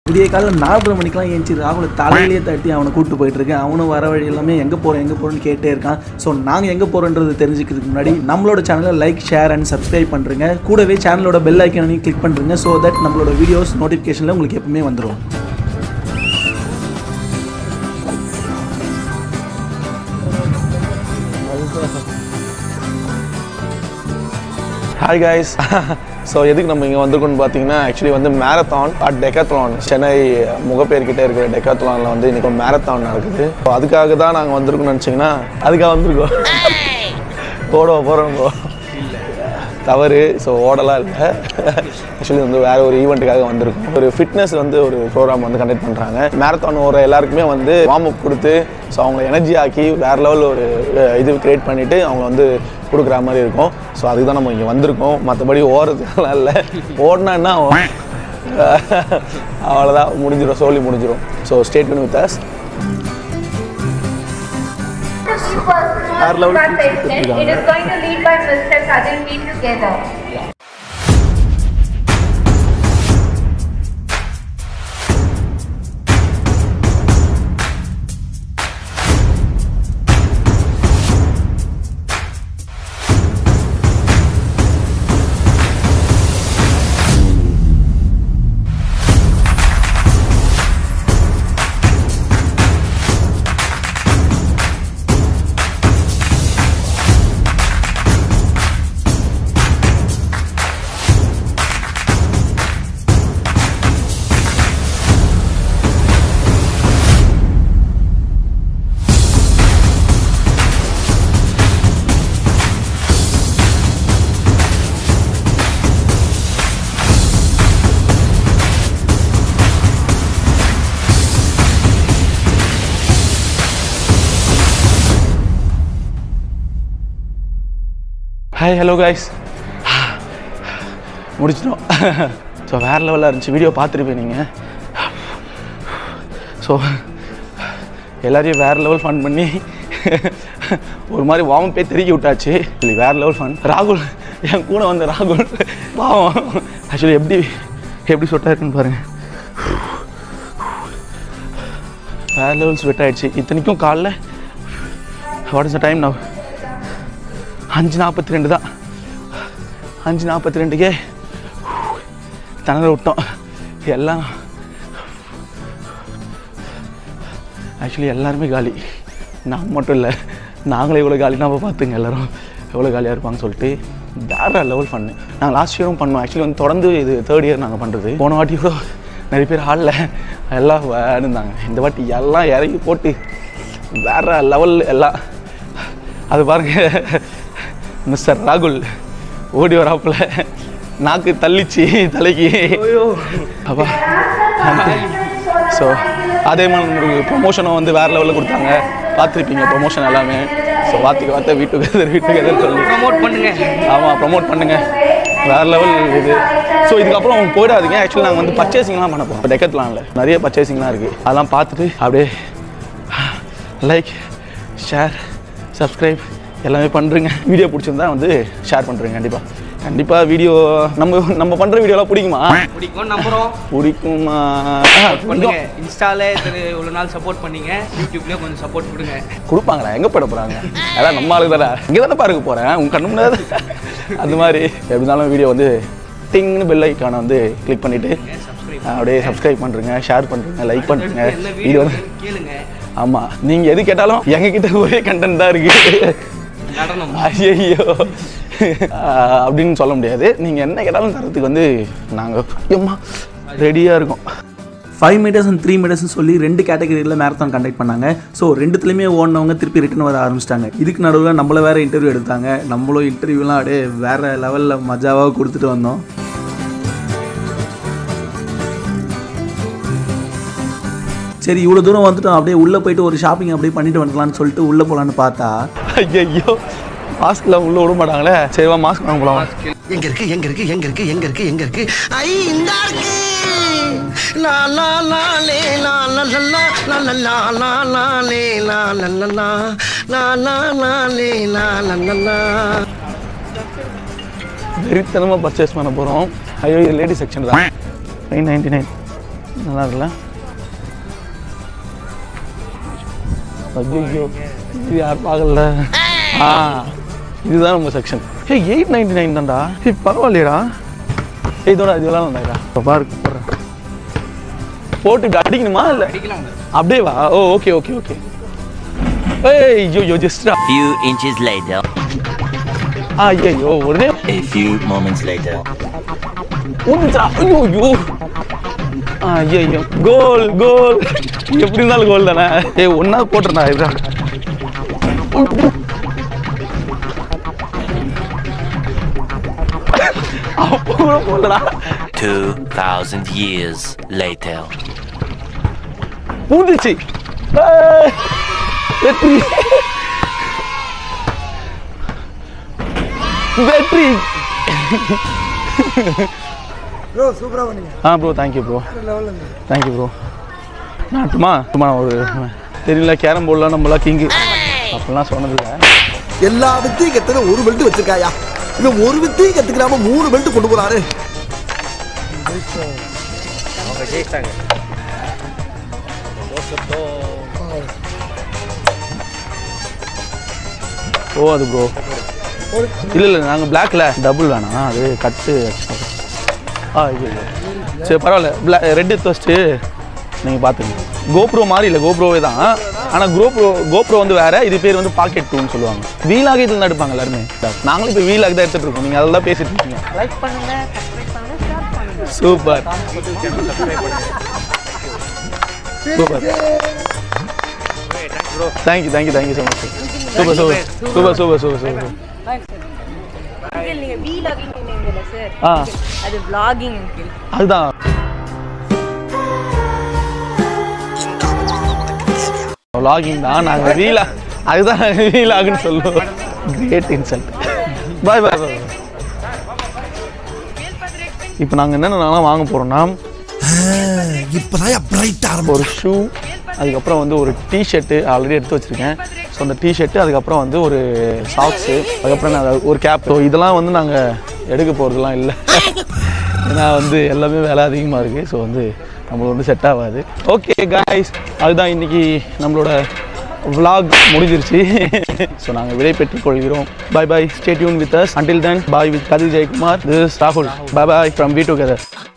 விடிய காலையில் நாலரை மணிக்கெலாம் ஏஞ்சி ராகுலை தலையிலேயே தட்டி அவனை கூப்பிட்டு போயிட்டு இருக்கேன் அவனும் வர வழி எல்லாமே எங்கே போகிறோம் எங்கே போகிறோன்னு கேட்டே இருக்கான் ஸோ நாங்கள் எங்கே போகிறோன்றது தெரிஞ்சுக்கிறதுக்கு முன்னாடி நம்மளோட சேனலை லைக் ஷேர் அண்ட் சப்ஸ்கிரைப் பண்ணுறங்க கூடவே சேனலோட பெல் ஐக்கனையும் கிளிக் பண்ணுறங்க ஸோ தட் நம்மளோட வீடியோஸ் நோட்டிஃபிகேஷனில் உங்களுக்கு எப்பவுமே வந்துடும் ஹாய் காய்ஸ் ஸோ எதுக்கு நம்ம இங்கே வந்திருக்கோம்னு பார்த்தீங்கன்னா ஆக்சுவலி வந்து மேரத்தான் அட் டெக்காத்லான் சென்னை முகப்பேர்கிட்ட இருக்கிற டெக்காத்லானில் வந்து இன்றைக்கி மேரத்தான் நடக்குது ஸோ அதுக்காக தான் நாங்கள் வந்திருக்கோம்னு நினச்சிங்கன்னா அதுக்காக வந்திருக்கோம் ஓட போகிறோம் தவறு ஸோ ஓடலாம் இல்லை ஆக்சுவலி வந்து வேறு ஒரு ஈவெண்ட்டுக்காக வந்திருக்கோம் ஒரு ஃபிட்னஸ் வந்து ஒரு ப்ரோக்ராம் வந்து கண்டக்ட் பண்ணுறாங்க மேரத்தான் ஓடுற எல்லாருக்குமே வந்து வார்ம் அப் கொடுத்து ஸோ அவங்களை எனர்ஜி ஆக்கி வேறு லெவல் ஒரு அஹ், இது கிரியேட் பண்ணிவிட்டு அவங்க வந்து கொடுக்குற மாதிரி இருக்கும் ஸோ அதுக்கு தான் நம்ம இங்கே வந்திருக்கோம் மற்றபடி ஓடுறதுக்கெல்லாம் இல்லை ஓடினா என்ன ஆகும்? அவ்வளோதான் முடிஞ்சிடும் சோலி முடிஞ்சிடும் ஸோ ஸ்டேட் பண்ணி with us Our level It is going to lead by Mr. Sajjan P together. Hi hello guys முடிச்சிட்டோம் ஸோ வேறு லெவலில் இருந்துச்சு வீடியோ பார்த்துருப்பேன் நீங்கள் ஸோ எல்லாரையும் வேறு லெவல் ஃபன் பண்ணி ஒரு மாதிரி வார்ம் பே தெருக்கி விட்டாச்சு இல்லை வேறு லெவல் ஃபன் ராகுல் என் கூட வந்த ராகுல் பாவம் ஆக்சுவலி எப்படி எப்படி சொட்டா இருக்குன்னு பாருங்கள் வேறு லெவல் ஸ்வெட் ஆயிடுச்சு இத்தனைக்கும் காலைல what is the time now அஞ்சு நாற்பத்தி ரெண்டு தான் அஞ்சு நாற்பத்தி ரெண்டுக்கே திணற விட்டோம் எல்லாம் ஆக்சுவலி எல்லாருமே காலி நான் மட்டும் இல்லை நாங்களே இவ்வளோ காலினா அப்போ பார்த்துங்க எல்லாரும் எவ்வளோ காலியாக இருப்பாங்கன்னு சொல்லிட்டு வேற லெவல் பண்ணு நாங்கள் லாஸ்ட் இயரும் பண்ணோம் ஆக்சுவலி வந்து தொடர்ந்து இது தேர்ட் இயர் நாங்கள் பண்ணுறது போன வாட்டி கூட நிறைய பேர் ஹாலில் எல்லாம் இருந்தாங்க இந்த வாட்டி எல்லாம் இறங்கி போட்டு வேற லெவல் எல்லாம் அது பாருங்க மிஸ்டர் ராகுல் ஓடி வராப்புல நாக்கு தள்ளிச்சு தலைக்கு அப்பா ஸோ அதே மாதிரி நம்மளுக்கு ப்ரொமோஷனும் வந்து வேறு லெவலில் கொடுத்தாங்க பார்த்துருப்பீங்க ப்ரொமோஷன் எல்லாமே ஸோ வார்த்தைக்கு வார்த்தை வீட்டுக்கு வீட்டுக்கு சொல்லி ப்ரமோட் பண்ணுங்க ஆமாம் ப்ரொமோட் பண்ணுங்க வேறு லெவல் இது ஸோ இதுக்கப்புறம் போயிடாதீங்க ஆக்சுவலி நாங்கள் வந்து பர்ச்சேசிங்லாம் பண்ண போகிறோம் டெக்கத்லானில் நிறைய பர்ச்சேசிங்லாம் இருக்குது அதெல்லாம் பார்த்துட்டு அப்படியே லைக் ஷேர் சப்ஸ்கிரைப் எல்லாமே பண்ணுறீங்க வீடியோ பிடிச்சிருந்தா வந்து ஷேர் பண்ணுறேங்க கண்டிப்பாக கண்டிப்பாக வீடியோ நம்ம நம்ம பண்ணுற வீடியோலாம் பிடிக்குமா பிடிக்கும் நம்புறோம் பிடிக்குமா பண்ணுங்க இன்ஸ்டால இத்தனை இவ்வளோ நாள் சப்போர்ட் பண்ணீங்க யூடியூப்லயும் கொஞ்சம் சப்போர்ட் கொடுங்க கொடுப்பாங்களா எங்கே போயிட போகிறாங்க அதான் நம்ம ஆளுக்கு தானே இங்கே தானே பாருங்க போகிறேன் உங்க கண்ணு முன்னாடி அந்த மாதிரி எப்படி இருந்தாலும் வீடியோ வந்து டிங்னு பெல் ஐக்கானை வந்து கிளிக் பண்ணிவிட்டு சப்ஸ்கிரைப் அப்படியே சப்ஸ்கிரைப் பண்ணுறேங்க ஷேர் பண்ணுறேங்க லைக் பண்ணுறேங்க என்ன இது வீடியோ வந்து கேளுங்க ஆமாம் நீங்கள் எது கேட்டாலும் எங்ககிட்ட ஒரே கண்டென்ட் தான் இருக்குது நடனம் ஐயோ அப்படின்னு சொல்ல முடியாது நீங்கள் என்ன கேட்டாலும் தரத்துக்கு வந்து நாங்கள் ஐயம்மா ரெடியாக இருக்கோம் ஃபைவ் மீட்டர்ஸ் அண்ட் த்ரீ மீட்டர்ஸ்னு சொல்லி ரெண்டு கேட்டகரியில் மேரத்தான் கண்டக்ட் பண்ணாங்க ஸோ ரெண்டுத்துலையுமே ஓடினவங்க திருப்பி ரிட்டன் வர ஆரம்பிச்சிட்டாங்க இதுக்கு நடுவில் நம்மள வேறு இன்டர்வியூ எடுத்தாங்க நம்மளும் இன்டர்வியூலாம் அப்படியே வேறு லெவலில் மஜாவாக கொடுத்துட்டு வந்தோம் சரி இவ்வளோ தூரம் வந்துட்டோம் அப்படியே உள்ளே போயிட்டு ஒரு ஷாப்பிங் அப்படியே பண்ணிட்டு வந்துடலாம்னு சொல்லிட்டு உள்ளே போகலான்னு பார்த்தா ஐயோ மாஸ்க்லாம் உள்ளே விட மாட்டாங்களே சரிவா மாஸ்க் வாங்க போகலாம் எங்க இருக்கு எங்க இருக்கு எங்க இருக்கு எங்க இருக்கு எங்க இருக்கு ஐ இந்த இருக்கு லா லா லா லே லா லா லா லா லா லா லா லா லா லே லா லா லா லா லா லா லா லே லா லா லா லா வெறித்தனமாக பர்ச்சேஸ் பண்ண போகிறோம் ஐயோ இது லேடி செக்ஷன் தான் நைன் நைன்டி நைன் நல்லா இருக்குல்ல ஐயோ இது யார் பார்க்கல ஆ இதுதான் நம்ம section A eight ninety nine தான்டா ஏய் பரவாயில்லையடா ஏய் இதோட இது விளாட்லாம்டா இப்போ பாரு போடுறேன் போட்டு இப்படி அடிக்கணுமா இல்லை அடிக்கலாம் உங்க அப்படியே வா ஓ ஓகே ஓகே ஓகே ஏய் ஐயோ ஐயோ ஜஸ்டா Few inches later. ஆ ஐயோ உடனே A few moments later. ஊந்துச்சா ஐயோ ஐயோ ஆ ஐயோ கோல் கோல் எப்படி இருந்தாலும் கோல் தானே ஏய் ஒன்றா போட்டுறா இதுதான் அப்போ கூட போடலடா 2,000 years later. பூந்துச்சு ஏய், வெற்றி வெற்றி ப்ரோ சூப்பரா பண்ணீங்க ஆ bro thank you bro thank you bro நான் சும்மா சும்மா ஒரு தெரியல கேரம் போர்டெலாம் நம்மளாம் கிங்கு அப்படிலாம் சொன்னதில்லை எல்லா வித்தையும் கத்துன ஒரு பெல்ட் வச்சிருக்காயா இன்னும் ஒரு வித்தையும் கத்துக்கிறாம மூணு பெல்ட் கொண்டு போறாரு அவங்க ஜெயிச்சிட்டாங்க ஓ அது ப்ரோ இல்லை இல்லை நாங்கள் பிளாக்ல டபுள் வேணாம் அது கட்டு ஆ இது இல்லை சரி பரவாயில்ல பிளா ரெட் எடுத்து வச்சுட்டு நீங்கள் பார்த்துங்க கோப்ரோ மாதிரி இல்லை கோப்ரோவே தான் ஆனால் கோப்ரோ கோப்ரோ வந்து வேற இது பேர் வந்து பாக்கெட் டூன்னு சொல்லுவாங்க வீலாக இதில் தான் எடுப்பாங்க எல்லாருமே நாங்களும் இப்போ வீலாக தான் எடுத்துகிட்டு இருக்கோம் நீங்கள் அதில் தான் பேசிட்டு இருக்கீங்க லைக் பண்ணுங்க சப்ஸ்கிரைப் பண்ணுங்க ஷேர் பண்ணுங்க super super thank you thank you thank you so much super super super super super super uncle நீங்க வீலாகிங் சொன்னீங்கல்ல சார் ஆ அது vlogging அங்கிள் அதுதான் வ்ளாகிங் தான் நாங்கள் ரீலா அதுதான் நாங்கள் ரீலாகுன்னு சொல்லுவோம் கிரேட் இன்சல்ட் பாய் பாய் பாய் இப்போ நாங்கள் என்னென்னலாம் வாங்க போகிறோம்னா இப்பதான் பிரைட் ஆரம்பம் ஒரு ஷூ அதுக்கப்புறம் வந்து ஒரு டிஷர்ட்டு ஆல்ரெடி எடுத்து வச்சுருக்கேன் ஸோ அந்த டிஷர்ட்டு அதுக்கப்புறம் வந்து ஒரு சாக்ஸு அதுக்கப்புறம் நான் ஒரு கேப் ஸோ இதெல்லாம் வந்து நாங்கள் எடுக்க போகிறதுலாம் இல்லை ஏன்னா வந்து எல்லாமே விலை அதிகமாக இருக்குது ஸோ வந்து நம்மளுக்கு வந்து செட் ஆகாது ஓகே காய்ஸ் அதுதான் இன்னைக்கு நம்மளோட vlog முடிஞ்சிருச்சு ஸோ நாங்கள் விடை பெற்றுக் கொள்கிறோம் bye bye stay tuned with us until then bye with Kathir Jayakumar this ராகுல் bye bye from we together